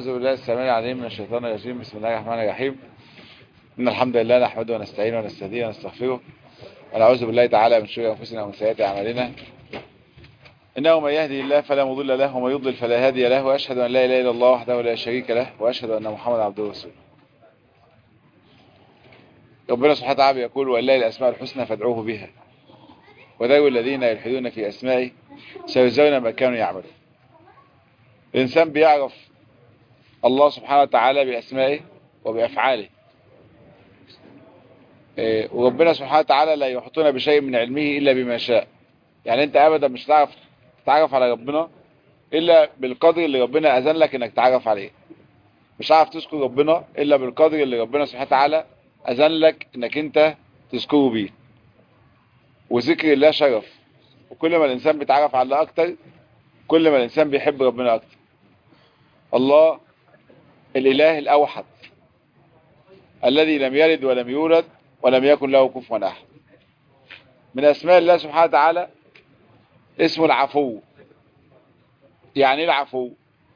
أعوذ بالله السميع العليم من الشيطان الرجيم بسم الله الرحمن الرحيم إن الحمد لله نحمده ونستعينه ونستهديه ونستغفره ونعوذ بالله تعالى من شرور أنفسنا ومن سيئات أعمالنا إنه من يهدي الله فلا مضل له ومن يضلل فلا هادي له وأشهد أن لا إله إلا الله وحده لا شريك له وأشهد أن محمدا عبده ورسوله ربنا سبحانه وتعالى يقول ولله الأسماء الحسنى فادعوه بها وذوي الذين يلحدون في أسمائه سيجزون ما كانوا يعملون الإنسان بيعرف الله سبحانه وتعالى بأسمائه وبأفعاله وربنا سبحانه وتعالى لا يحطنا بشيء من علمه إلا بما شاء يعني أنت أبدا مش تعرف تتعرف على ربنا إلا بالقدر اللي ربنا أذن لك أنك تعرف عليه مش عارف تذكر ربنا إلا بالقدر اللي ربنا سبحانه وتعالى أذن لك أنك أنت تذكره بيه وذكر الله شرف وكل ما الإنسان بيتعرف على الله أكتر كل ما الإنسان بيحب ربنا أكتر الله الإله الأوحد الذي لم يلد ولم يولد ولم يكن له كفوا أحد من أسماء الله سبحانه وتعالى اسمه العفو يعني ايه العفو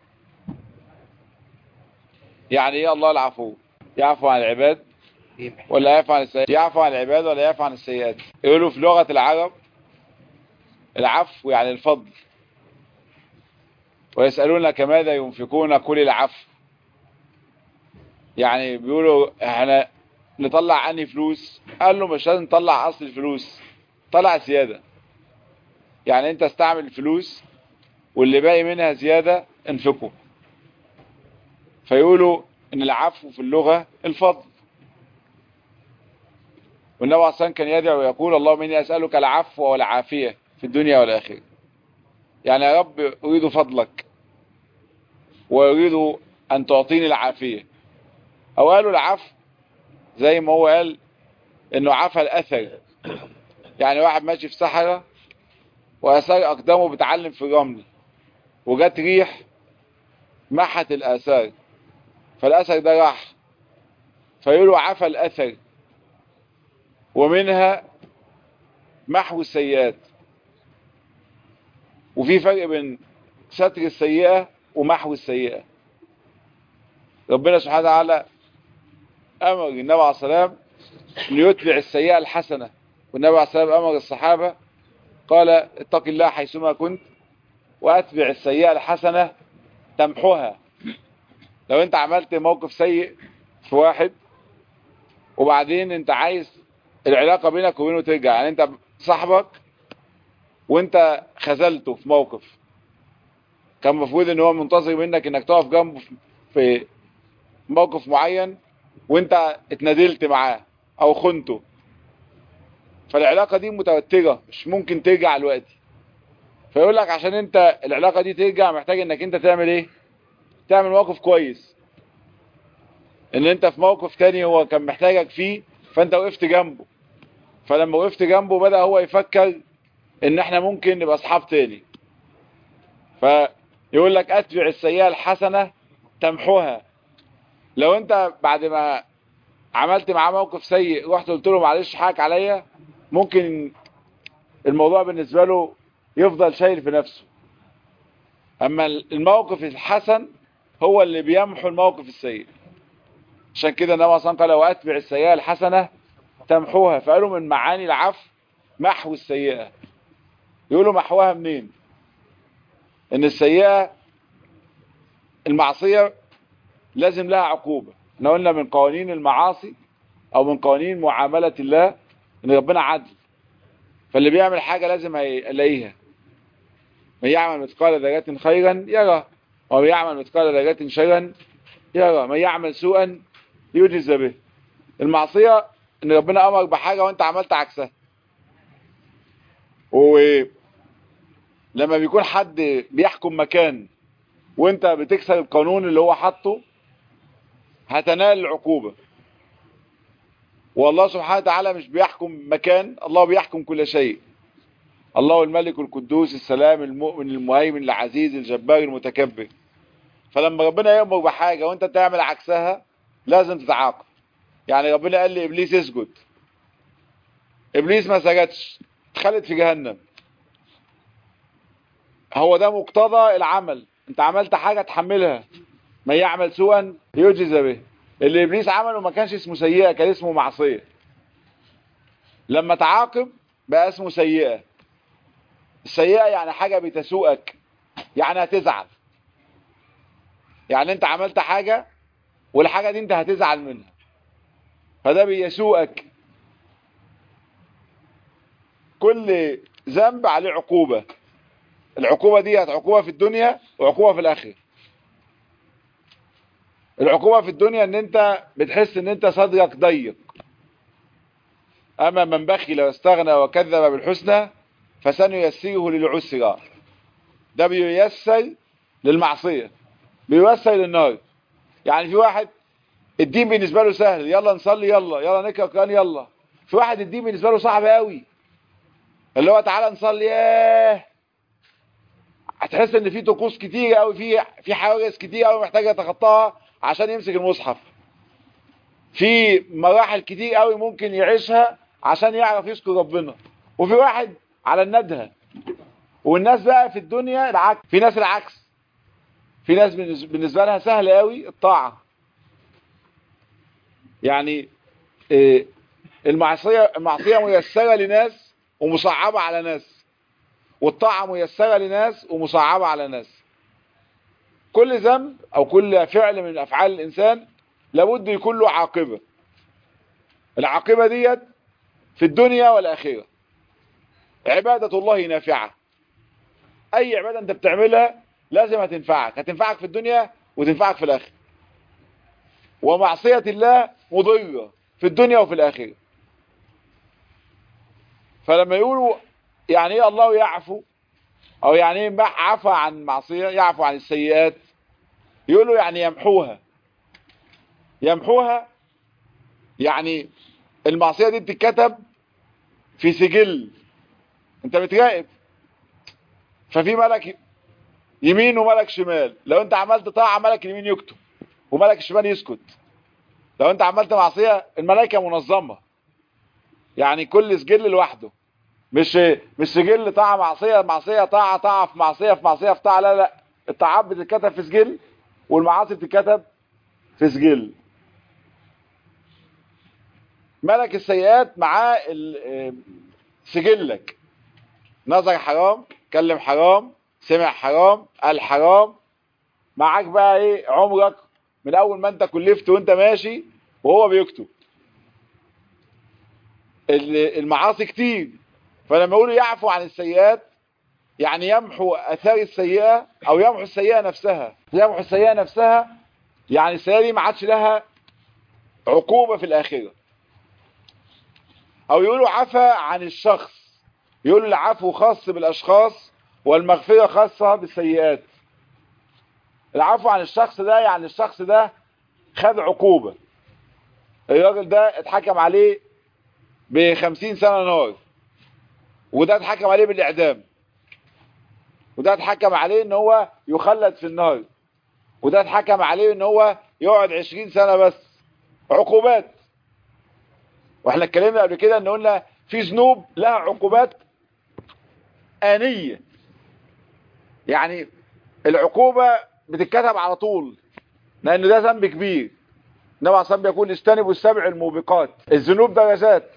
يعني ايه الله العفو يعفو عن العباد ولا يعفو عن السيئات يعفو عن العباد ولا يعفو عن السيئات يقولوا في لغة العرب العفو يعني الفضل ويسألونك ماذا ينفقون كل العفو يعني بيقولوا احنا نطلع عني فلوس قال له مش لازم نطلع اصل الفلوس طلع زيادة يعني انت استعمل الفلوس واللي باقي منها زيادة انفقه فيقولوا ان العفو في اللغة الفضل والنبي عليه كان يدعو ويقول اللهم اني اسألك العفو والعافية في الدنيا والآخرة يعني يا رب أريد فضلك وأريد أن تعطيني العافية أو قالوا العفو زي ما هو قال إنه عفى الأثر يعني واحد ماشي في صحراء وأثار أقدامه بتعلم في الرمل وجت ريح محت الآثار فالأثر ده راح فيقولوا عفى الأثر ومنها محو السيئات وفي فرق بين ستر السيئة ومحو السيئة ربنا سبحانه وتعالى أمر النبي عليه السلام أن يتبع السيئة الحسنة والنبي عليه السلام أمر الصحابة قال اتق الله حيثما كنت وأتبع السيئة الحسنة تمحوها لو انت عملت موقف سيء في واحد وبعدين انت عايز العلاقة بينك وبينه ترجع يعني انت صاحبك وانت خذلته في موقف كان المفروض ان هو منتظر منك انك تقف جنبه في موقف معين وانت اتنادلت معاه او خنته فالعلاقة دي متوترة مش ممكن ترجع دلوقتي فيقول لك عشان انت العلاقة دي ترجع محتاج انك انت تعمل ايه تعمل موقف كويس ان انت في موقف تاني هو كان محتاجك فيه فانت وقفت جنبه فلما وقفت جنبه بدأ هو يفكر ان احنا ممكن نبقى اصحاب تاني فيقول لك اتبع السيئة الحسنة تمحوها لو انت بعد ما عملت معاه موقف سيء رحت قلت له معلش حقك عليا ممكن الموضوع بالنسبة له يفضل شايل في نفسه اما الموقف الحسن هو اللي بيمحو الموقف السيء عشان كده النبي اصلا قال واتبع السيئة الحسنة تمحوها فقالوا من معاني العفو محو السيئة يقولوا محوها منين ان السيئة المعصية لازم لها عقوبة احنا قلنا من قوانين المعاصي او من قوانين معاملة الله ان ربنا عدل فاللي بيعمل حاجة لازم يلاقيها من يعمل مثقال ذرة خيرا يرى ومن يعمل مثقال ذرة شرا يرى من يعمل سوءا يجزى به المعصية ان ربنا امرك بحاجة وانت عملت عكسها ولما بيكون حد بيحكم مكان وانت بتكسر القانون اللي هو حاطه هتنال العقوبة والله سبحانه وتعالى مش بيحكم مكان الله بيحكم كل شيء الله الملك القدوس السلام المؤمن المهيمن العزيز الجبار المتكبر فلما ربنا يأمر بحاجة وانت تعمل عكسها لازم تتعاقب يعني ربنا قال لإبليس اسجد إبليس ما سجدش اتخلت في جهنم هو ده مقتضى العمل انت عملت حاجة تحملها من يعمل سوءا يجزى به اللي ابليس عمله ما كانش اسمه سيئه كان اسمه معصيه لما تعاقب بقى اسمه سيئه السيئه يعني حاجه بتسوءك يعني هتزعل يعني انت عملت حاجه والحاجه دي انت هتزعل منها فده بيسوءك كل ذنب عليه عقوبه العقوبه دي عقوبه في الدنيا وعقوبه في الاخره العقوبة في الدنيا ان انت بتحس ان انت صدرك ضيق اما من بخل واستغنى وكذب بالحسنى فسنيسره للعسرى ده بييسر للمعصية بييسر للنار يعني في واحد الدين بالنسبة له سهل يلا نصلي يلا يلا نقرا قرآن يلا في واحد الدين بالنسبة له صعب قوي اللي هو تعالى نصلي ياه هتحس ان في طقوس كتير قوي في في حواجز كتير قوي محتاج يتخطاها عشان يمسك المصحف في مراحل كتير قوي ممكن يعيشها عشان يعرف يذكر ربنا وفي واحد على الندهه والناس بقى في الدنيا العكس في ناس العكس في ناس بالنسبه لها سهل قوي الطاعه يعني المعصيه المعصيه ميسره لناس ومصعبه على ناس والطاعه ميسره لناس ومصعبه على ناس كل ذنب او كل فعل من افعال الانسان لابد يكون له عاقبة العاقبة ديت في الدنيا والاخرة عبادة الله نافعة اي عبادة انت بتعملها لازم هتنفعك هتنفعك في الدنيا وتنفعك في الاخرة ومعصية الله مضرة في الدنيا وفي الاخرة فلما يقولوا يعني ايه الله يعفو او يعني ايه عفى عن معصية يعفو عن السيئات يقولوا يعني يمحوها يمحوها يعني المعصية دي بتتكتب في سجل انت بتراقب ففي ملك يمين وملك شمال لو انت عملت طاعة ملك اليمين يكتب وملك الشمال يسكت لو انت عملت معصية الملائكة منظمة يعني كل سجل لوحده مش مش سجل طاعة معصية معصية طاعة طاعة في معصية في معصية في طاعة لا لا الطاعات بتتكتب في سجل والمعاصي بتتكتب في سجل ملك السيئات معاه سجلك نظر حرام كلم حرام سمع حرام قال حرام معاك بقى ايه عمرك من اول ما انت كلفت وانت ماشي وهو بيكتب المعاصي كتير فلما يقولوا يعفو عن السيئات يعني يمحو اثار السيئه او يمحو السيئه نفسها يمحو السيئه نفسها يعني السيئه دي ما عادش لها عقوبه في الاخره او يقولوا عفى عن الشخص يقولوا العفو خاص بالاشخاص والمغفره خاصه بالسيئات العفو عن الشخص ده يعني الشخص ده خد عقوبه الراجل ده اتحكم عليه بخمسين سنه نار وده اتحكم عليه بالاعدام وده اتحكم عليه ان هو يخلد في النار وده اتحكم عليه ان هو يقعد عشرين سنة بس عقوبات واحنا اتكلمنا قبل كده ان قلنا في ذنوب لها عقوبات آنية يعني العقوبة بتتكتب على طول لان ده ذنب كبير انما عصام بيقول اجتنبوا السبع الموبقات الذنوب درجات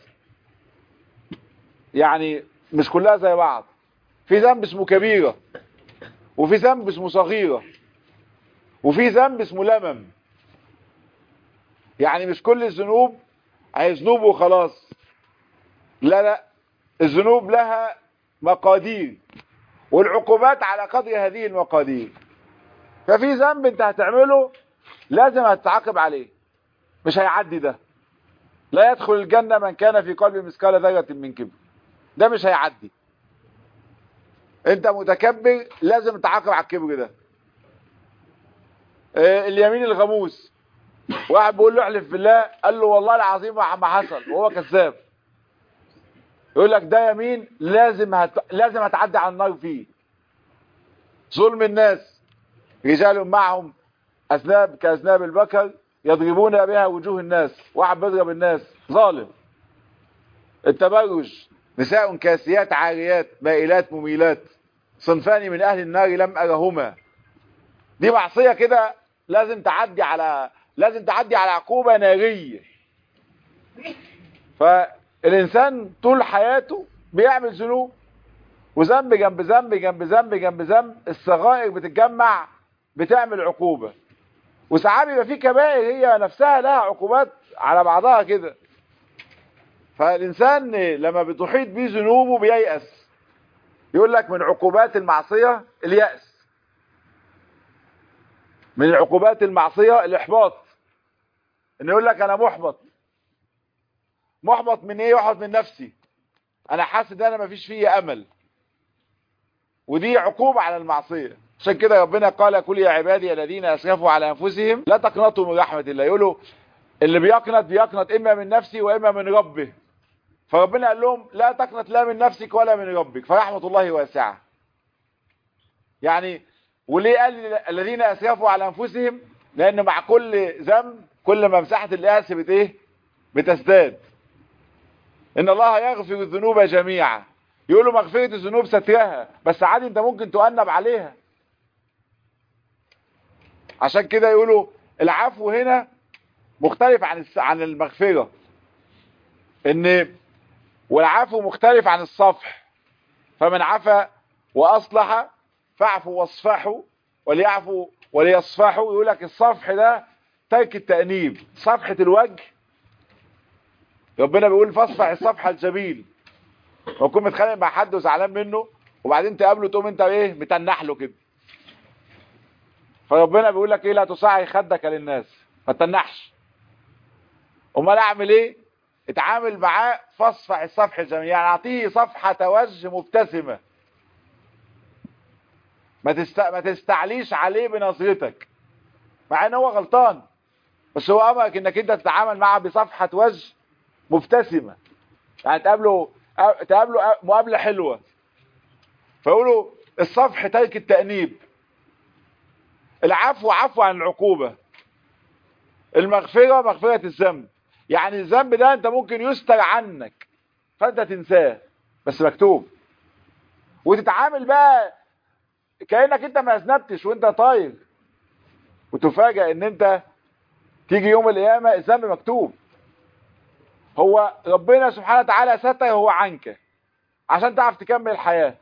يعني مش كلها زي بعض في ذنب اسمه كبيرة وفي ذنب اسمه صغيرة وفي ذنب اسمه لمم يعني مش كل الذنوب هي ذنوب وخلاص لا لا الذنوب لها مقادير والعقوبات على قدر هذه المقادير ففي ذنب انت هتعمله لازم هتتعاقب عليه مش هيعدي ده لا يدخل الجنة من كان في قلبه مثقال ذرة من كبر ده مش هيعدي انت متكبر لازم تعاقب على الكبر ده اه اليمين الغموس واحد بيقول له احلف بالله قال له والله العظيم ما حصل وهو كذاب يقول لك ده يمين لازم هت... لازم هتعدي على النار فيه ظلم الناس رجال معهم اذناب كاذناب البكر يضربون بها وجوه الناس واحد بيضرب الناس ظالم التبرج نساء كاسيات عاريات مائلات مميلات صنفان من اهل النار لم ارهما دي معصية كده لازم تعدي على لازم تعدي على عقوبة نارية فالإنسان طول حياته بيعمل ذنوب وذنب جنب ذنب جنب ذنب جنب ذنب الصغائر بتتجمع بتعمل عقوبة وساعات بيبقى في كبائر هي نفسها لها عقوبات على بعضها كده فالإنسان لما بتحيط بيه ذنوبه بييأس يقول لك من عقوبات المعصية اليأس من عقوبات المعصية الإحباط إن يقول لك أنا محبط محبط من إيه محبط من نفسي أنا حاسس إن أنا مفيش فيه أمل ودي عقوبة على المعصية عشان كده ربنا قال كل يا عبادي الذين أسرفوا على أنفسهم لا تقنطوا من رحمة الله يقولوا اللي بيقنط بيقنط إما من نفسي وإما من ربه فربنا قال لهم لا تقنط لا من نفسك ولا من ربك فرحمة الله واسعة يعني وليه قال الذين أسرفوا على أنفسهم لأن مع كل ذنب كل ما مساحة اليأس بت إيه بتزداد إن الله يغفر الذنوب جميعا يقولوا مغفرة الذنوب سترها بس عادي انت ممكن تؤنب عليها عشان كده يقولوا العفو هنا مختلف عن عن المغفرة ان والعفو مختلف عن الصفح فمن عفا واصلح فاعفوا واصفحوا وليعفوا وليصفحوا يقول لك الصفح ده ترك التأنيب صفحة الوجه ربنا بيقول فاصفح الصفحة الجميل وكون متخانق مع حد وزعلان منه وبعدين تقابله تقوم انت ايه متنح له كده فربنا بيقول لك ايه لا تصعي خدك للناس ما تنحش امال اعمل ايه اتعامل معاه فاصفح الصفح الجميل يعني اعطيه صفحة وجه مبتسمة ما تست... ما تستعليش عليه بنظرتك مع ان هو غلطان بس هو امرك انك انت تتعامل معه بصفحة وجه مبتسمة يعني تقابله تقابله مقابلة حلوة فيقولوا الصفح ترك التأنيب العفو عفو عن العقوبة المغفرة مغفرة الذنب يعني الذنب ده انت ممكن يستر عنك فانت تنساه بس مكتوب وتتعامل بقى كأنك انت ما اذنبتش وانت طاير وتفاجأ ان انت تيجي يوم القيامة الذنب مكتوب هو ربنا سبحانه وتعالى ستر هو عنك عشان تعرف تكمل الحياة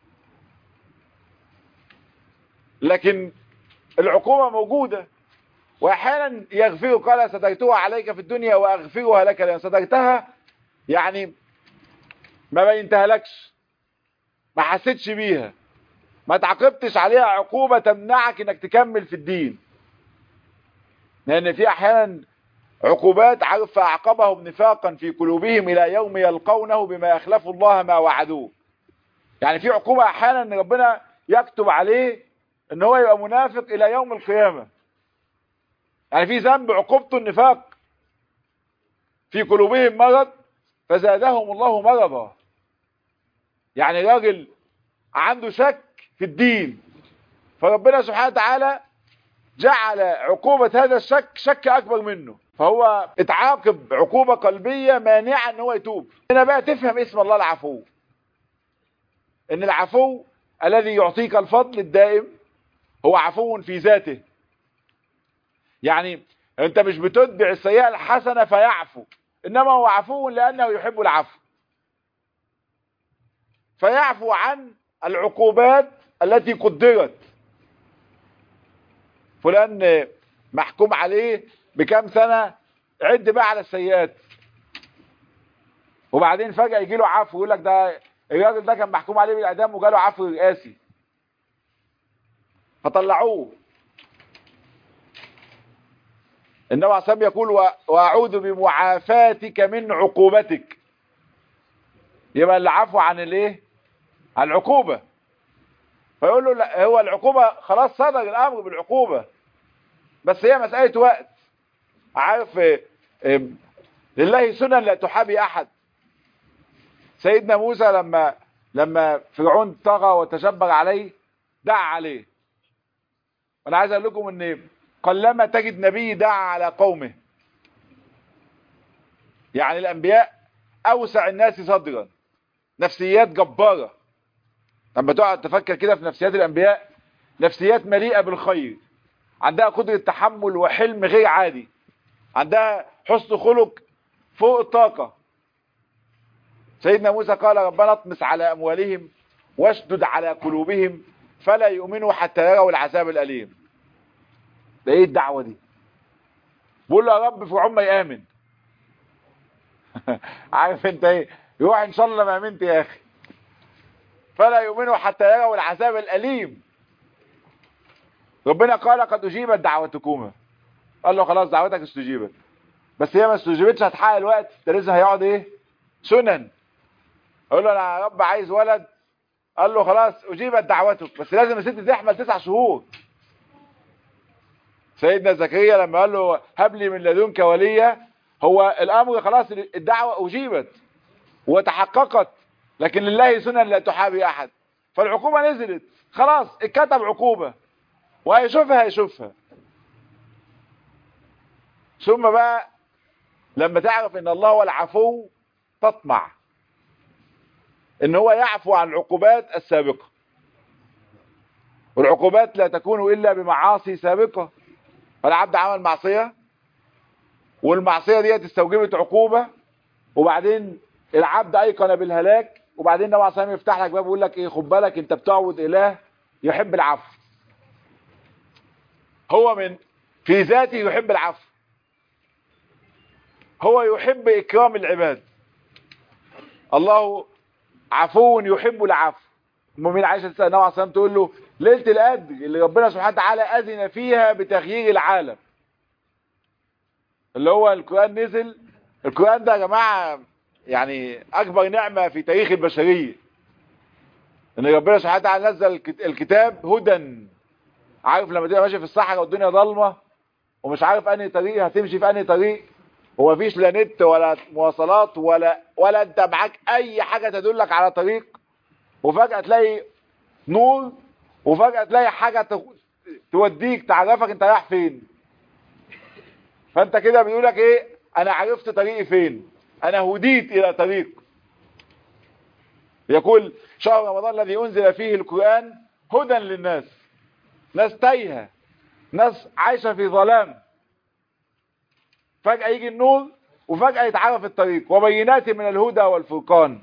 لكن العقوبة موجودة واحيانا يغفر قال سترتها عليك في الدنيا واغفرها لك لان سترتها يعني ما بينتها لكش ما حسيتش بيها ما تعاقبتش عليها عقوبة تمنعك انك تكمل في الدين لان في احيانا عقوبات عرف فاعقبهم نفاقا في قلوبهم الى يوم يلقونه بما يخلفوا الله ما وعدوه يعني في عقوبة احيانا ان ربنا يكتب عليه ان هو يبقى منافق الى يوم القيامة يعني في ذنب عقوبته النفاق في قلوبهم مرض فزادهم الله مرضا يعني راجل عنده شك في الدين فربنا سبحانه وتعالى جعل عقوبة هذا الشك شك أكبر منه فهو اتعاقب عقوبة قلبية مانعة ان هو يتوب هنا بقى تفهم اسم الله العفو ان العفو الذي يعطيك الفضل الدائم هو عفو في ذاته يعني انت مش بتتبع السيئة الحسنة فيعفو انما هو عفو لانه يحب العفو فيعفو عن العقوبات التي قدرت فلان محكوم عليه بكام سنة عد بقى على السيئات وبعدين فجأة يجي له عفو يقول لك ده الراجل ده كان محكوم عليه بالاعدام وجاله عفو رئاسي فطلعوه النبي عليه الصلاه يقول واعوذ بمعافاتك من عقوبتك يبقى العفو عن الايه عن العقوبه فيقول له لا هو العقوبه خلاص صدر الامر بالعقوبه بس هي مساله وقت عارف لله سنن لا تحابي احد سيدنا موسى لما لما فرعون طغى وتجبر عليه دعا عليه وانا عايز اقول لكم ان قلما تجد نبي دعا على قومه يعني الانبياء اوسع الناس صدرا نفسيات جبارة لما تقعد تفكر كده في نفسيات الانبياء نفسيات مليئة بالخير عندها قدرة تحمل وحلم غير عادي عندها حسن خلق فوق الطاقة سيدنا موسى قال ربنا اطمس على أموالهم واشدد على قلوبهم فلا يؤمنوا حتى يروا العذاب الأليم ده ايه الدعوة دي بقول له يا رب في عم يآمن عارف انت ايه يروح ان شاء الله ما امنت يا اخي فلا يؤمنوا حتى يروا العذاب الأليم ربنا قال قد أجيبت دعوتكما قال له خلاص دعوتك استجيبت بس هي ما استجيبتش هتحقق الوقت ده لسه هيقعد ايه سنن اقول له انا يا رب عايز ولد قال له خلاص اجيبت دعوتك بس لازم الست تحمل تسع شهور سيدنا زكريا لما قال له هب لي من لدنك وليا هو الامر خلاص الدعوه اجيبت وتحققت لكن لله سنن لا تحابي احد فالعقوبه نزلت خلاص اتكتب عقوبه وهيشوفها هيشوفها ثم بقى لما تعرف ان الله هو العفو تطمع ان هو يعفو عن العقوبات السابقة والعقوبات لا تكون الا بمعاصي سابقة فالعبد عمل معصية والمعصية دي استوجبت عقوبة وبعدين العبد ايقن بالهلاك وبعدين النبي عليه الصلاه والسلام يفتح لك باب ويقول لك ايه خد بالك انت بتعبد اله يحب العفو هو من في ذاته يحب العفو هو يحب إكرام العباد الله عفو يحب العفو المؤمن عائشة تسأل النبي عليه الصلاة تقول له ليلة القدر اللي ربنا سبحانه وتعالى أذن فيها بتغيير العالم اللي هو القرآن نزل القرآن ده يا جماعة يعني أكبر نعمة في تاريخ البشرية إن ربنا سبحانه وتعالى نزل الكتاب هدى عارف لما تبقى ماشي في الصحراء والدنيا ضلمة ومش عارف أنهي طريق هتمشي في أنهي طريق ومفيش لا نت ولا مواصلات ولا ولا انت معاك اي حاجة تدلك على طريق وفجأة تلاقي نور وفجأة تلاقي حاجة توديك تعرفك انت رايح فين فانت كده بيقولك ايه انا عرفت طريقي فين انا هديت الى طريق يقول شهر رمضان الذي انزل فيه القرآن هدى للناس ناس تايهة ناس عايشة في ظلام فجأة يجي النور وفجأة يتعرف الطريق وبينات من الهدى والفرقان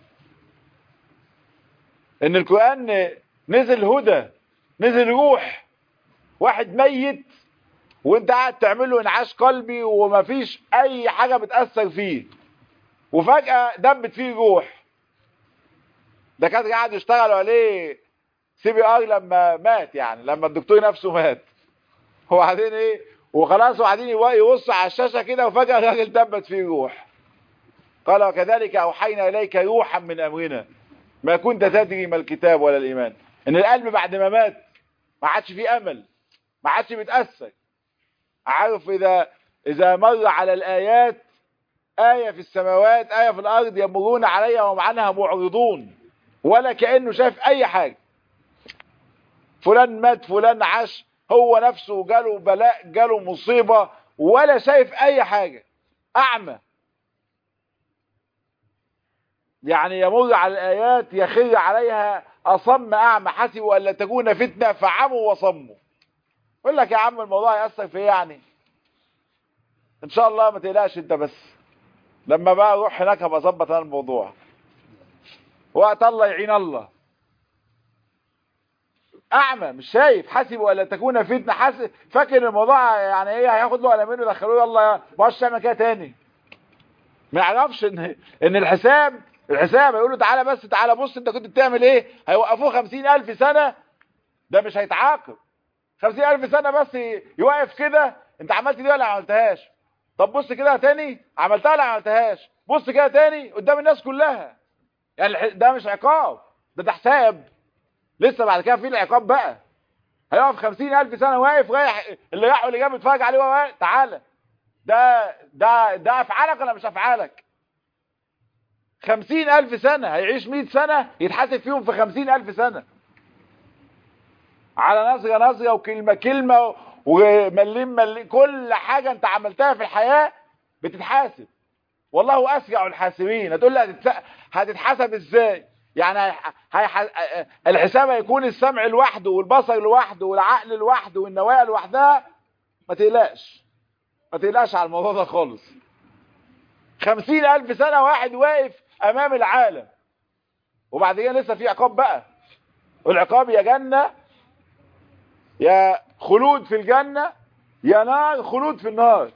ان القرآن نزل هدى نزل روح واحد ميت وانت قاعد تعمل له انعاش قلبي ومفيش اي حاجة بتأثر فيه وفجأة دبت فيه روح ده كان قاعد يشتغلوا عليه سي بي ار لما مات يعني لما الدكتور نفسه مات وبعدين ايه وخلاص وبعدين يبص على الشاشة كده وفجأة الراجل دبت فيه روح قال وكذلك أوحينا إليك روحا من أمرنا ما كنت تدري ما الكتاب ولا الإيمان إن القلب بعد ما مات ما عادش فيه أمل ما عادش بيتأثر عارف إذا إذا مر على الآيات آية في السماوات آية في الأرض يمرون عليها وهم عنها معرضون ولا كأنه شايف أي حاجة فلان مات فلان عاش هو نفسه جاله بلاء جاله مصيبة ولا شايف اي حاجة اعمى يعني يمر على الايات يخر عليها اصم اعمى حسبوا ان لا تكون فتنة فعموا وصموا يقول لك يا عم الموضوع يأثر في ايه يعني ان شاء الله ما تقلقش انت بس لما بقى اروح هناك هبقى اظبط انا الموضوع وقت الله يعين الله اعمى مش شايف حاسب ولا تكون فتنه حاسب فاكر الموضوع يعني ايه هياخد له قلمين ويدخلوه يلا ما هوش تعمل كده تاني ما يعرفش ان ان الحساب الحساب هيقول له تعالى بس تعالى بص انت كنت بتعمل ايه هيوقفوه خمسين الف سنه ده مش هيتعاقب خمسين الف سنه بس يوقف كده انت عملت دي ولا ما عملتهاش طب بص كده تاني عملتها ولا ما عملتهاش بص كده تاني قدام الناس كلها يعني ده مش عقاب ده ده حساب لسه بعد كده في العقاب بقى هيقف خمسين ألف سنة واقف رايح اللي راح واللي جاب يتفرج عليه واقف تعالى ده ده ده أفعالك ولا مش أفعالك خمسين ألف سنة هيعيش مئة سنة يتحاسب فيهم في خمسين ألف سنة على نظرة نظرة وكلمة كلمة ومليم مليم كل حاجة انت عملتها في الحياة بتتحاسب والله أسرع الحاسبين هتقول لي هتتحاسب ازاي يعني هيح... الحساب هيكون السمع لوحده والبصر لوحده والعقل لوحده والنوايا لوحدها ما تقلقش ما تقلقش على الموضوع ده خالص خمسين ألف سنة واحد واقف أمام العالم وبعد كده لسه في عقاب بقى والعقاب يا جنة يا خلود في الجنة يا نار خلود في النار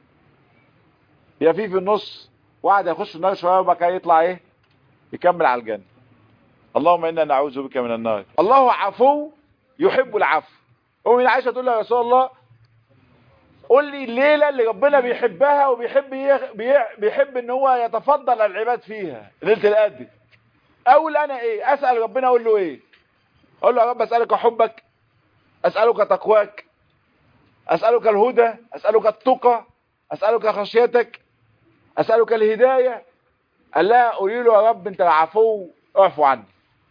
يا في في النص واحد يخش النار شوية وبعد كده يطلع ايه يكمل على الجنة اللهم إنا نعوذ بك من النار الله عفو يحب العفو أمي عائشة تقول له يا رسول الله قول لي الليلة اللي ربنا بيحبها وبيحب يخ... بيحب ان هو يتفضل العباد فيها ليلة القدر اقول انا ايه اسأل ربنا اقول له ايه اقول له يا رب اسألك حبك اسألك تقواك اسألك الهدى اسألك التقى اسألك خشيتك اسألك الهداية قال لها قولي له يا رب انت عفو اعفو عني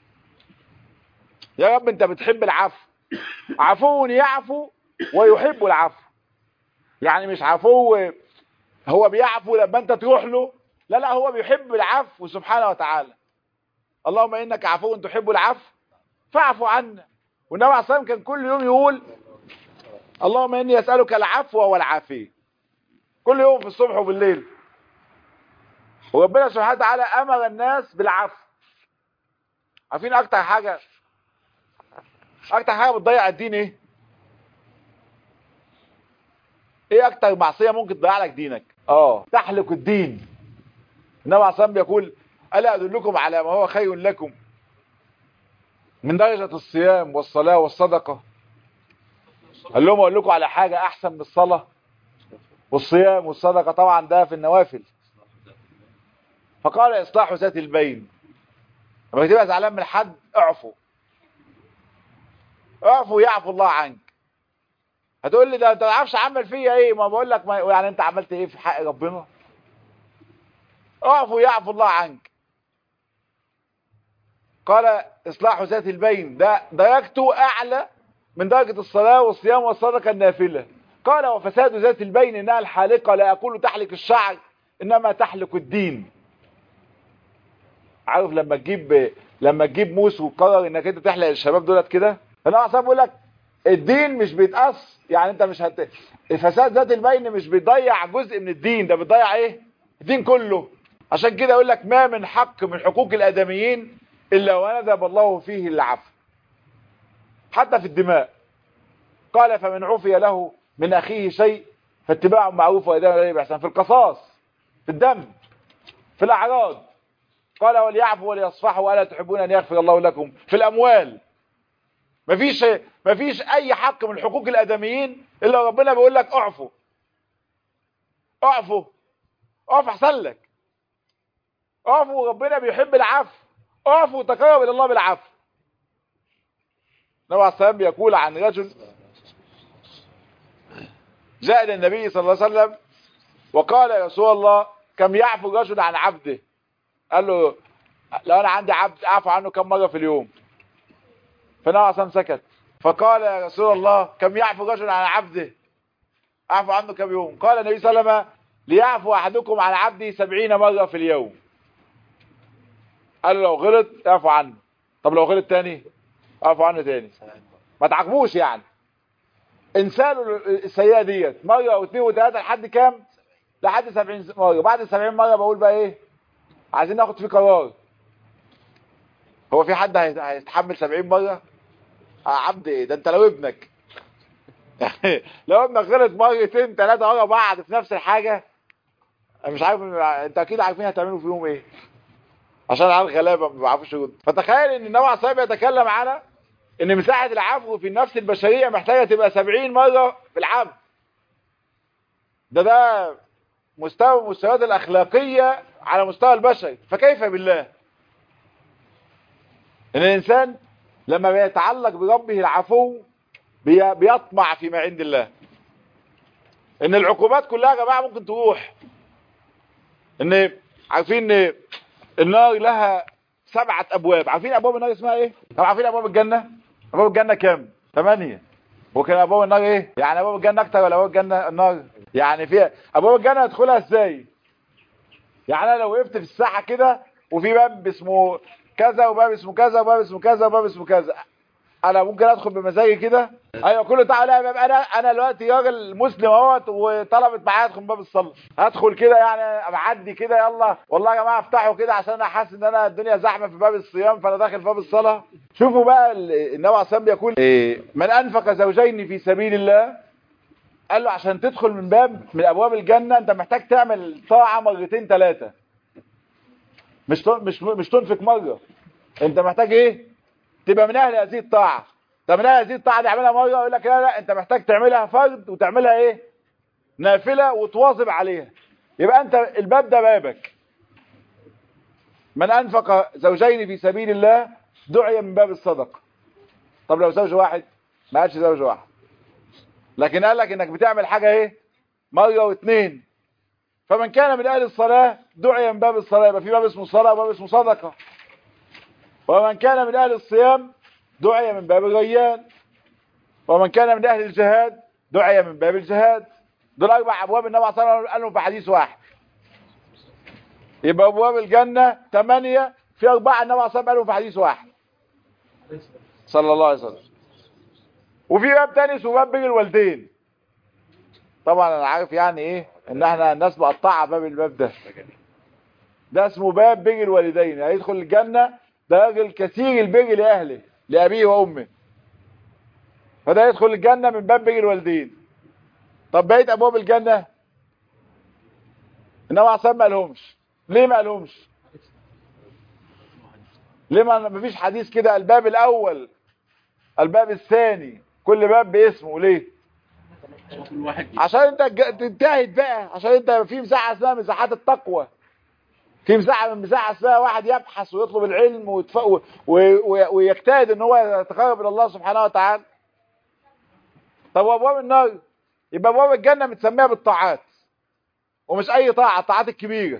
يا رب انت بتحب العفو عفو يعفو ويحب العفو يعني مش عفو هو بيعفو لما انت تروح له لا لا هو بيحب العفو سبحانه وتعالى اللهم انك عفو تحب العفو فاعفو عنا والنبي عليه الصلاه كان كل يوم يقول اللهم اني اسالك العفو والعافيه كل يوم في الصبح وبالليل وربنا سبحانه وتعالى امر الناس بالعفو عارفين اكتر حاجه اكتر حاجه بتضيع الدين ايه ايه اكتر معصيه ممكن تضيع لك دينك اه تحلق الدين النبي عليه الصلاه بيقول الا ادلكم على ما هو خير لكم من درجه الصيام والصلاه والصدقه قال لهم اقول لكم على حاجه احسن من الصلاه والصيام والصدقه طبعا ده في النوافل فقال اصلاح ذات البين لما تبقى زعلان من حد اعفو اعفو يعفو الله عنك هتقول لي ده انت ما تعرفش عمل فيا ايه ما بقول لك ما يعني انت عملت ايه في حق ربنا اعفو يعفو الله عنك قال اصلاح ذات البين ده درجته اعلى من درجة الصلاة والصيام والصدقة النافلة قال وفساد ذات البين انها الحالقة لا اقول تحلق الشعر انما تحلق الدين عارف لما تجيب لما تجيب موس وتقرر انك انت تحلق الشباب دولت كده انا اصلا بقول لك الدين مش بيتقص يعني انت مش هت الفساد ذات البين مش بيضيع جزء من الدين ده بيضيع ايه الدين كله عشان كده اقول لك ما من حق من حقوق الادميين الا وندب الله فيه العفو حتى في الدماء قال فمن عفي له من اخيه شيء فاتباع معروف واداء اليه باحسان في القصاص في الدم في الاعراض قال وليعفوا وليصفحوا الا تحبون ان يغفر الله لكم في الاموال مفيش مفيش اي حق من حقوق الادميين الا ربنا بيقول لك اعفو اعفو اعفو احسن لك اعفو ربنا بيحب العفو اعفو تقرب الى الله بالعفو النبي عليه السلام بيقول عن رجل جاء الى النبي صلى الله عليه وسلم وقال يا رسول الله كم يعفو الرجل عن عبده قال له لو انا عندي عبد اعفو عنه كم مره في اليوم فالنبي عليه السلام سكت فقال يا رسول الله كم يعفو الرجل عن عبده اعفو عنه كم يوم قال النبي صلى الله عليه وسلم ليعفو احدكم عن عبده سبعين مرة في اليوم قال له لو غلط اعفو عنه طب لو غلط تاني اعفو عنه تاني ما تعاقبوش يعني انسالوا السيئة ديت مرة او اثنين وثلاثة لحد كام لحد سبعين مرة بعد السبعين مرة بقول بقى ايه عايزين ناخد فيه قرار هو في حد هيتحمل سبعين مرة عبد ايه ده انت لو ابنك لو ابنك غلط مرتين ثلاثة ورا بعض في نفس الحاجة مش عارف انت اكيد عارفين هتعملوا فيهم ايه عشان العيال غلابة ما بيعرفوش يردوا فتخيل ان النبي عليه الصلاه يتكلم على ان مساحة العفو في النفس البشرية محتاجة تبقى 70 مرة في العبد ده ده مستوى المستويات الأخلاقية على مستوى البشري فكيف بالله ان الانسان لما بيتعلق بربه العفو بيطمع فيما عند الله ان العقوبات كلها يا جماعه ممكن تروح ان عارفين ان النار لها سبعة ابواب عارفين ابواب النار اسمها ايه طب عارفين ابواب الجنة ابواب الجنة كام ثمانية وكان ابواب النار ايه يعني ابواب الجنة اكتر ولا ابواب الجنة النار يعني فيها ابواب الجنة ادخلها ازاي يعني انا لو وقفت في الساحة كده وفي باب اسمه كذا وباب اسمه كذا وباب اسمه كذا وباب اسمه كذا انا ممكن ادخل بمزاجي كده ايوه كله تعالى لا يبقى انا انا دلوقتي راجل مسلم اهوت وطلبت معايا ادخل من باب الصلاه هدخل كده يعني معدي كده يلا والله يا جماعه افتحوا كده عشان انا حاسس ان انا الدنيا زحمه في باب الصيام فانا داخل في باب الصلاه شوفوا بقى ال- النبي عليه الصلاه والسلام بيقول إيه من انفق زوجين في سبيل الله قال له عشان تدخل من باب من ابواب الجنه انت محتاج تعمل طاعه مرتين ثلاثه مش ت- مش مش تنفق مره انت محتاج ايه تبقى من اهل هذه الطاعه طب من اهل هذه الطاعه تعملها مره يقول لك لا لا انت محتاج تعملها فرض وتعملها ايه نافله وتواظب عليها يبقى انت الباب ده بابك من انفق زوجين في سبيل الله دعي من باب الصدقه طب لو زوج واحد ما قالش زوج واحد لكن قال لك انك بتعمل حاجه ايه مره واثنين فمن كان من اهل الصلاه دعي من باب الصلاه يبقى في باب اسمه صلاه وباب اسمه صدقه ومن كان من أهل الصيام دعي من باب الريان ومن كان من أهل الجهاد دعي من باب الجهاد دول أربع أبواب النبي صلى الله عليه وسلم قالهم في حديث واحد يبقى أبواب الجنة ثمانية في أربعة النبي صلى الله عليه وسلم قالهم في حديث واحد صلى الله عليه وسلم وفي باب تاني اسمه باب بر الوالدين طبعا انا عارف يعني ايه ان احنا الناس مقطعه باب الباب ده ده اسمه باب بر الوالدين هيدخل الجنه ده راجل كثير البر لاهله لابيه وامه فده يدخل الجنه من باب بر الوالدين طب بقيه ابواب الجنه انما عصام ما قالهمش ليه ما قالهمش ليه ما مفيش حديث كده الباب الاول الباب الثاني كل باب باسمه ليه كل واحد عشان انت تج- تجتهد بقى عشان انت في مساحه اسمها مساحات التقوى في مساحه من مساحه اسمها واحد يبحث ويطلب العلم ويتف... و... و... و... ويجتهد ان هو يتقرب الى الله سبحانه وتعالى طب وابواب النار يبقى ابواب الجنه متسميه بالطاعات ومش اي طاعه الطاعات الكبيره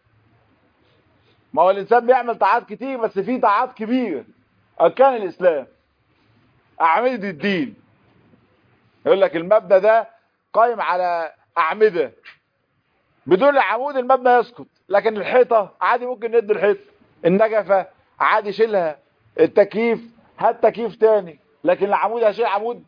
ما هو الانسان بيعمل طاعات كتير بس في طاعات كبيره اركان الاسلام اعمده الدين يقول لك المبنى ده قائم على أعمدة بدون العمود المبنى يسقط لكن الحيطة عادي ممكن ندي الحيطة النجفة عادي شيلها التكييف هات تكييف تاني لكن العمود هشيل عمود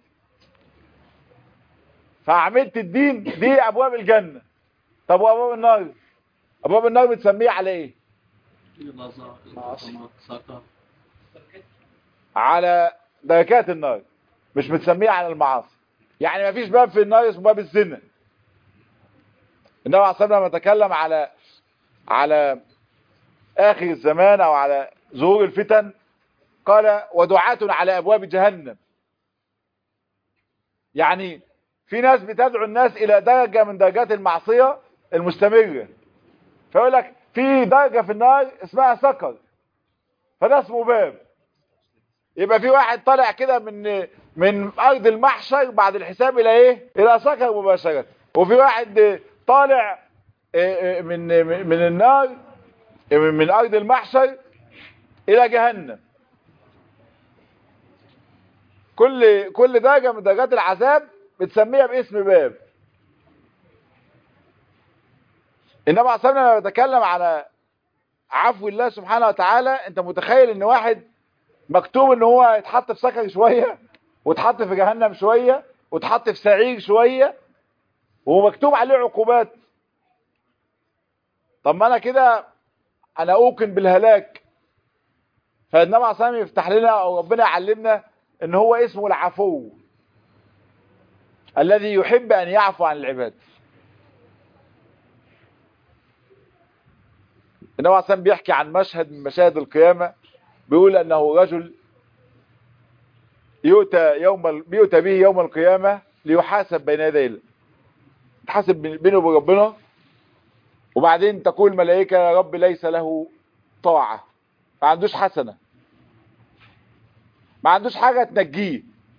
فأعمدة الدين دي أبواب الجنة طب وأبواب النار أبواب النار بتسميه على إيه لحظة الحطمات ساقة على دركات النار مش بتسميها على المعاصي يعني ما فيش باب في النار اسمه باب الزنا النبي عليه الصلاه والسلام لما تكلم على على اخر الزمان او على ظهور الفتن قال ودعاة على ابواب جهنم يعني في ناس بتدعو الناس الى درجه من درجات المعصيه المستمره فيقول لك في درجه في النار اسمها سكر فده اسمه باب يبقى في واحد طالع كده من من ارض المحشر بعد الحساب الى ايه الى سكر مباشره وفي واحد طالع من من النار من ارض المحشر الى جهنم كل كل درجه من درجات العذاب بتسميها باسم باب انما اصلا لما بتكلم على عفو الله سبحانه وتعالى انت متخيل ان واحد مكتوب ان هو يتحط في سكر شوية وتحط في جهنم شوية وتحط في سعير شوية ومكتوب عليه عقوبات طب ما انا كده انا اوقن بالهلاك فالنبي عليه الصلاه يفتح لنا او ربنا يعلمنا ان هو اسمه العفو الذي يحب ان يعفو عن العباد النبي عليه الصلاه بيحكي عن مشهد من مشاهد القيامه بيقول انه رجل يؤتى يوم ال... بيؤتى به يوم القيامة ليحاسب بين يدي الله يتحاسب بينه وبين ربنا وبعدين تقول الملائكة يا رب ليس له طاعة ما عندوش حسنة ما عندوش حاجة تنجيه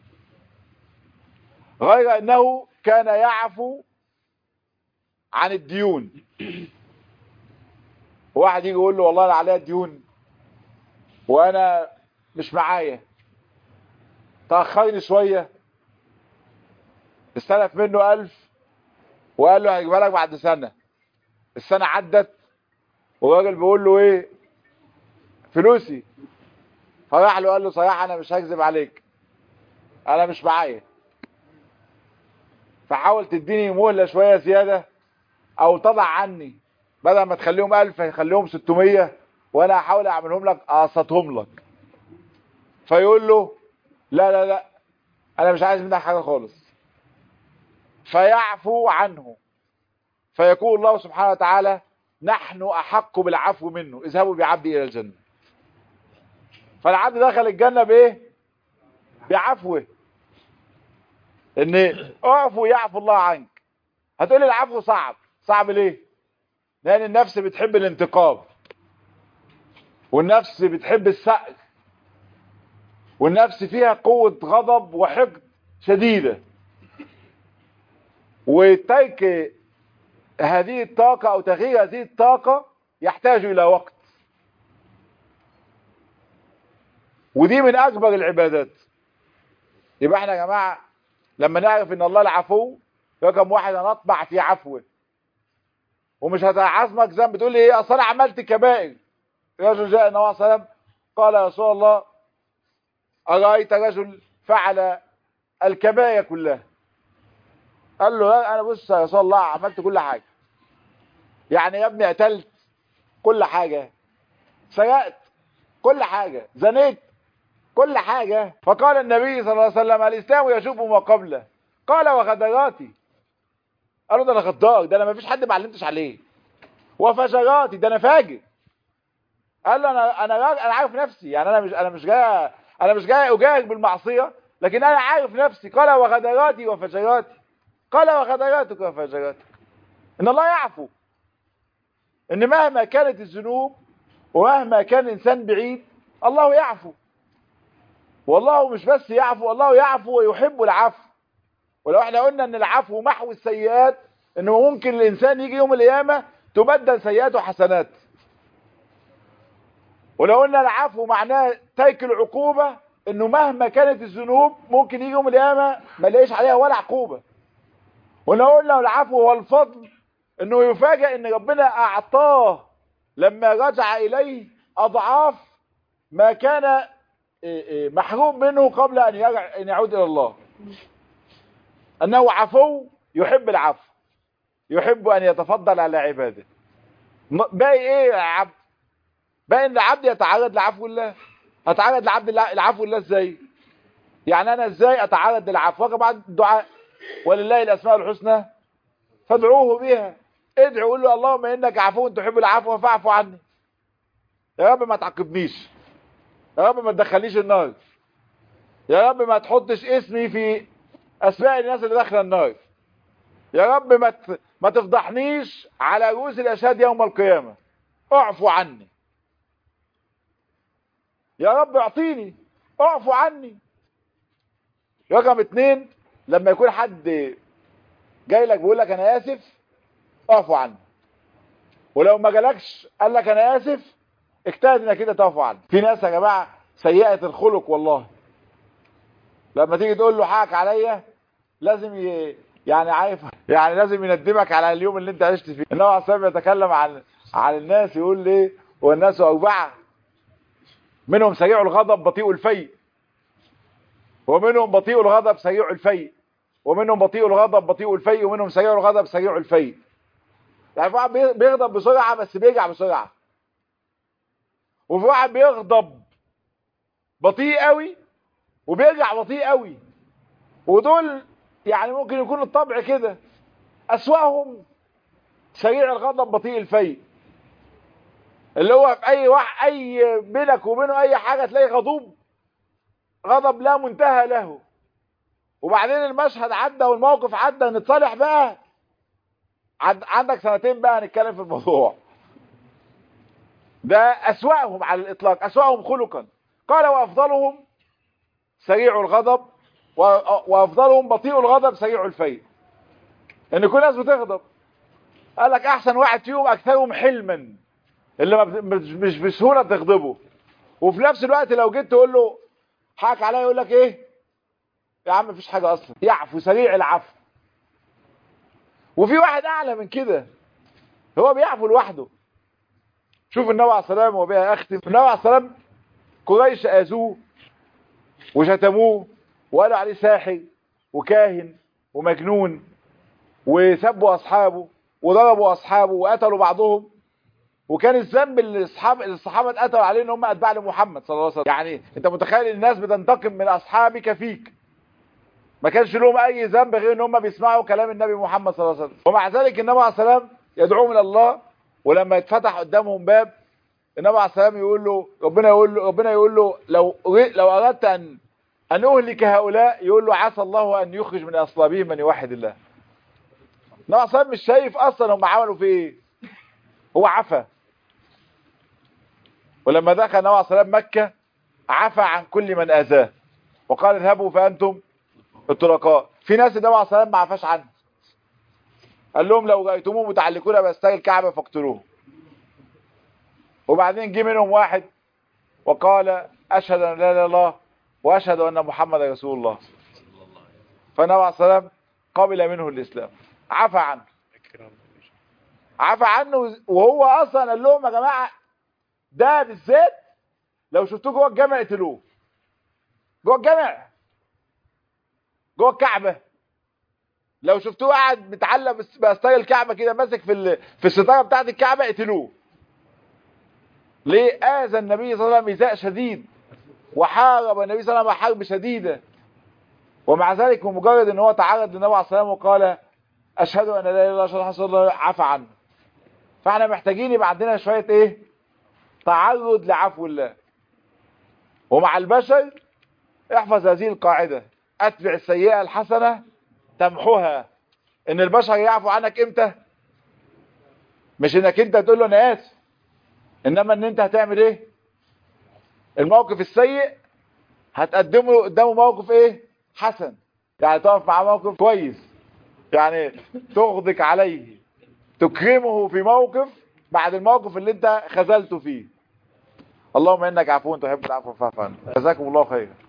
غير انه كان يعفو عن الديون واحد يجي يقول له والله انا عليا ديون وانا مش معايا تأخرني شوية استلف منه ألف وقال له هجيبها لك بعد سنة السنة عدت والراجل بيقول له ايه فلوسي فراح له قال له صحيح انا مش هكذب عليك انا مش معايا فحاول تديني مهلة شوية زيادة او تضع عني بدل ما تخليهم الف يخليهم 600 وانا هحاول اعملهم لك اقسطهم لك فيقول له لا لا لا انا مش عايز منك حاجة خالص فيعفو عنه فيقول الله سبحانه وتعالى نحن احق بالعفو منه اذهبوا بعبدي الى الجنة فالعبد دخل الجنة بايه بعفوه ان اعفو يعفو الله عنك هتقول لي العفو صعب صعب ليه لان النفس بتحب الانتقام والنفس بتحب السأل والنفس فيها قوة غضب وحقد شديدة وترك هذه الطاقة او تغيير هذه الطاقة يحتاج الى وقت ودي من اكبر العبادات يبقى احنا يا جماعة لما نعرف ان الله العفو رقم واحد هنطبع في عفوه ومش هتعظمك ذنب تقول لي ايه اصل انا عملت كبائر رجل جاء النبي صلى الله عليه وسلم قال يا رسول الله ارايت رجل فعل الكبائر كلها قال له لا انا بص يا رسول الله عملت كل حاجه يعني يا ابني قتلت كل حاجه سرقت كل حاجه زنيت كل حاجة فقال النبي صلى الله عليه وسلم الإسلام يشوب ما قبله قال وغدراتي قالوا ده أنا غدار ده أنا ما فيش حد ما علمتش عليه وفجراتي ده أنا فاجر قال له أنا أنا أنا عارف نفسي يعني أنا مش أنا مش جاي أنا مش جاي أجاهر بالمعصية لكن أنا عارف نفسي قال وغدراتي وفجراتي قال وغدراتك وفجراتك إن الله يعفو إن مهما كانت الذنوب ومهما كان الإنسان بعيد الله يعفو والله مش بس يعفو الله يعفو ويحب العفو ولو احنا قلنا ان العفو محو السيئات انه ممكن الانسان يجي يوم القيامة تبدل سيئاته حسنات ولو قلنا العفو معناه ترك العقوبة انه مهما كانت الذنوب ممكن يجي يوم القيامة ما يلاقيش عليها ولا عقوبة ولو قلنا العفو هو الفضل انه يفاجئ ان ربنا اعطاه لما رجع اليه اضعاف ما كان محروم منه قبل أن يرجع أن يعود إلى الله أنه عفو يحب العفو يحب أن يتفضل على عباده باقي إيه يا عبد باقي أن العبد يتعرض لعفو الله أتعرض لعبد العفو الله إزاي يعني أنا إزاي أتعرض للعفو بعد الدعاء ولله الأسماء الحسنى فادعوه بها ادعوا قول له اللهم إنك عفو تحب العفو فاعفو عني يا رب ما تعاقبنيش يا رب ما تدخلنيش النار يا رب ما تحطش اسمي في اسماء الناس اللي داخله النار يا رب ما ما تفضحنيش على رؤوس الاشهاد يوم القيامه اعفو عني يا رب اعطيني اعفو عني رقم اتنين لما يكون حد جاي لك بيقول لك انا اسف اعفو عني ولو ما جالكش قال لك انا اسف اجتهد انك كده تعفو عنه في ناس يا جماعه سيئه الخلق والله لما تيجي تقول له حقك عليا لازم ي... يعني عارف يعني لازم يندمك على اليوم اللي انت عشت فيه النبي عليه الصلاه يتكلم عن عن الناس يقول ليه والناس اربعه منهم سريع الغضب بطيء الفيء ومنهم بطيء الغضب سريع الفيء ومنهم بطيء الغضب بطيء الفيء ومنهم سريع الغضب سريع الفيء يعني واحد بيغضب بسرعه بس بيرجع بسرعه وفي واحد بيغضب بطيء قوي وبيرجع بطيء قوي ودول يعني ممكن يكون الطبع كده اسوأهم سريع الغضب بطيء الفيء اللي هو في اي واحد اي بينك وبينه اي حاجه تلاقي غضوب غضب لا منتهى له وبعدين المشهد عدى والموقف عدى نتصالح بقى عد عندك سنتين بقى هنتكلم في الموضوع ده أسوأهم على الإطلاق أسوأهم خلقا قال وأفضلهم سريع الغضب وأفضلهم بطيء الغضب سريع الفيء إن كل الناس بتغضب قال لك أحسن واحد فيهم أكثرهم حلما اللي مش بسهولة تغضبه وفي نفس الوقت لو جيت تقول له حاك عليا يقول لك إيه يا عم مفيش حاجة أصلا يعفو سريع العفو وفي واحد أعلى من كده هو بيعفو لوحده شوف النبي عليه السلام وبها اختم النبي عليه السلام قريش اذوه وشتموه وقالوا عليه ساحر وكاهن ومجنون وسبوا اصحابه وضربوا اصحابه وقتلوا بعضهم وكان الذنب اللي اصحاب الصحابه اتقتلوا عليه ان هم اتباع لمحمد صلى الله عليه وسلم يعني انت متخيل الناس بتنتقم من اصحابك فيك ما كانش لهم اي ذنب غير ان هم بيسمعوا كلام النبي محمد صلى الله عليه وسلم ومع ذلك النبي عليه الصلاه والسلام يدعوهم الى الله ولما يتفتح قدامهم باب النبي عليه الصلاه والسلام يقول له ربنا يقول له ربنا يقول له لو لو اردت ان ان اهلك هؤلاء يقول له عسى الله ان يخرج من اصلابهم من يوحد الله النبي عليه الصلاه والسلام مش شايف اصلا هم عملوا في ايه هو عفا ولما دخل النبي عليه الصلاه والسلام مكه عفى عن كل من اذاه وقال اذهبوا فانتم الطلقاء في ناس النبي عليه الصلاه والسلام ما عفاش عنه قال لهم لو رايتموه متعلقون باستاج الكعبه فاقتلوه وبعدين جه منهم واحد وقال اشهد ان لا اله الا الله واشهد ان محمد رسول الله فالنبي عليه الصلاه والسلام قبل منه الاسلام عفى عنه عفى عنه وهو اصلا قال لهم يا جماعه ده بالذات لو شفتوه جوه الجامع اقتلوه جوه الجامع جوه الكعبه لو شفتوه قاعد متعلق باستايل الكعبه كده ماسك في ال... في الستاره بتاعه الكعبه اقتلوه ليه اذى النبي صلى الله عليه وسلم ايذاء شديد وحارب النبي صلى الله عليه وسلم حرب شديده ومع ذلك بمجرد ان هو تعرض للنبي عليه الصلاه والسلام وقال اشهد ان لا اله الا الله اشهد ان محمد الله عفى عنه فاحنا محتاجين يبقى عندنا شويه ايه تعرض لعفو الله ومع البشر احفظ هذه القاعده اتبع السيئه الحسنه تمحوها ان البشر يعفو عنك امتى مش انك انت تقول له انا اسف انما ان انت هتعمل ايه الموقف السيء هتقدمه قدامه موقف ايه حسن يعني تقف معاه موقف كويس يعني تغدق عليه تكرمه في موقف بعد الموقف اللي انت خذلته فيه اللهم انك عفو تحب العفو فاعف عنه جزاكم الله خيرا